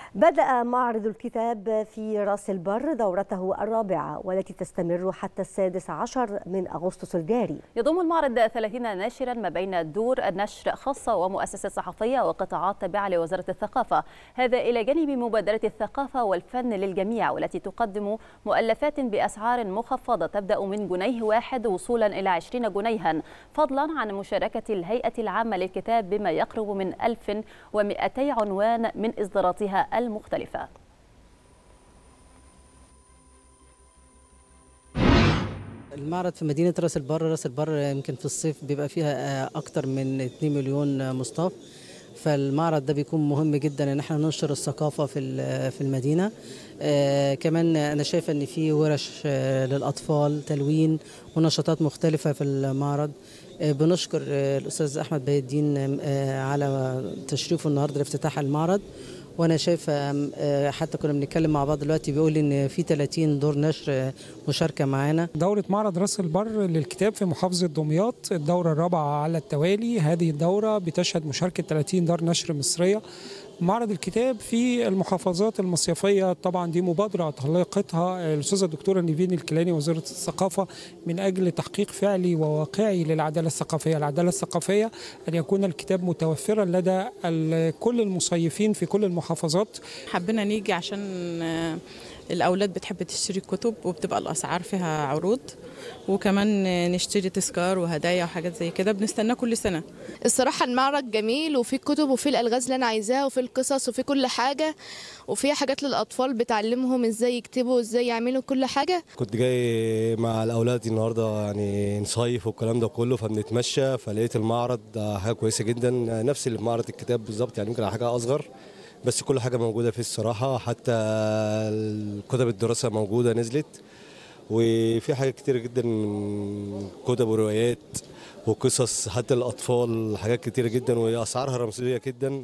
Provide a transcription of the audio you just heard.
بدأ معرض الكتاب في راس البر دورته الرابعة والتي تستمر حتى السادس عشر من أغسطس الجاري يضم المعرض 30 ناشرا ما بين دور النشر خاصة ومؤسسات صحفية وقطاعات تابعة لوزارة الثقافة هذا إلى جانب مبادرة الثقافة والفن للجميع والتي تقدم مؤلفات بأسعار مخفضة تبدأ من جنيه واحد وصولا إلى 20 جنيها فضلا عن مشاركة الهيئة العامة للكتاب بما يقرب من 1200 عنوان من إصداراتها المختلفة المعرض في مدينة راس البر راس البر يمكن في الصيف بيبقى فيها أكتر من 2 مليون مصطف فالمعرض ده بيكون مهم جدا ان احنا ننشر الثقافه في في المدينه آه كمان انا شايفه ان في ورش آه للاطفال تلوين ونشاطات مختلفه في المعرض آه بنشكر آه الاستاذ احمد بهي الدين آه على تشريفه النهارده لافتتاح المعرض وانا شايفه حتى كنا بنتكلم مع بعض دلوقتي بيقول ان في 30 دور نشر مشاركه معانا دوره معرض راس البر للكتاب في محافظه دمياط الدوره الرابعه على التوالي هذه الدوره بتشهد مشاركه 30 دار نشر مصريه معرض الكتاب في المحافظات المصيفية طبعا دي مبادرة طلقتها الأستاذة الدكتورة نيفين الكيلاني وزيرة الثقافة من أجل تحقيق فعلي وواقعي للعدالة الثقافية العدالة الثقافية أن يكون الكتاب متوفرا لدى كل المصيفين في كل المحافظات حبينا نيجي عشان الأولاد بتحب تشتري كتب وبتبقى الأسعار فيها عروض وكمان نشتري تذكار وهدايا وحاجات زي كده بنستناه كل سنة الصراحة المعرض جميل وفي كتب وفي الألغاز اللي أنا عايزاها وفي القصص وفي كل حاجة وفي حاجات للأطفال بتعلمهم إزاي يكتبوا وإزاي يعملوا كل حاجة كنت جاي مع الأولاد النهاردة يعني نصيف والكلام ده كله فبنتمشى فلقيت المعرض حاجة كويسة جدا نفس اللي في معرض الكتاب بالظبط يعني يمكن حاجة أصغر بس كل حاجة موجودة فيه الصراحة حتى كتب الدراسة موجودة نزلت وفي حاجات كتير جدا من كتب وروايات وقصص حتى الأطفال حاجات كتير جدا وأسعارها رمزية جدا